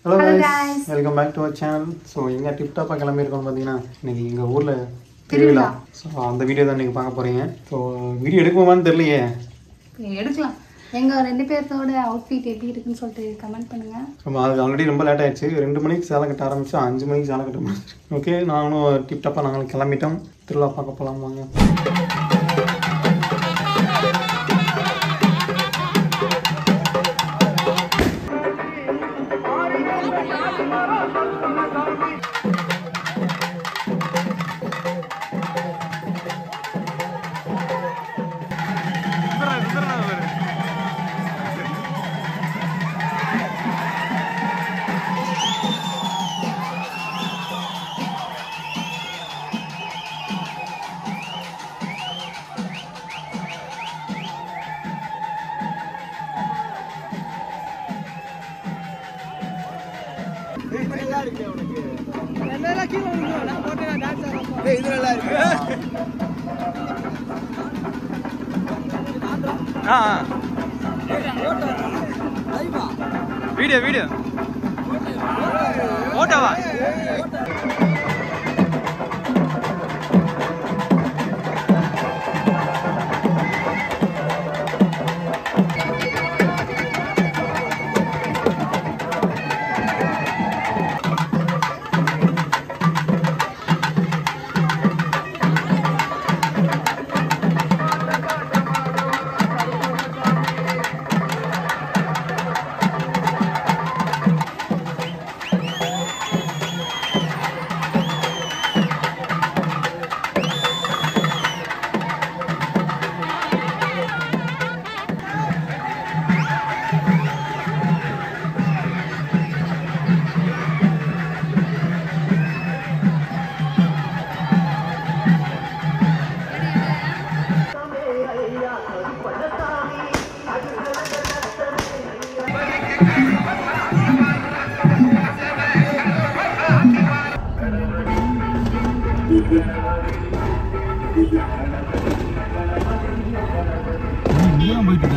Hello Hello guys guys. Welcome back to our channel so எங்கே டிப்டாப்பாக கிளம்பியிருக்கோம் பார்த்தீங்கன்னா இன்னைக்கு எங்கள் ஊரில் திருவிழா. திருவிழா ஸோ அந்த வீடியோ தான் இன்றைக்கி பார்க்க போகிறீங்க ஸோ வீடியோ எடுக்குமான்னு தெரியலையே எடுக்கலாம் எங்க ரெண்டு பேர்த்தோட அவுட்ஃபிட் எப்படி இருக்குன்னு சொல்லிட்டு கமெண்ட் பண்ணுங்க ரொம்ப அது ஆல்ரெடி ரொம்ப லேட் ஆயிடுச்சு ரெண்டு மணிக்கு சேலை கட்ட ஆரம்பிச்சு அஞ்சு மணிக்கு சேலை கட்ட முடிச்சு ஓகே நானும் டிப்டாப்பாக நாங்களும் கிளம்பிட்டோம் திருவிழா பார்க்க போகலாம் வாங்க வீடியோ வீடியோ ஓட்டவா போயிட்டு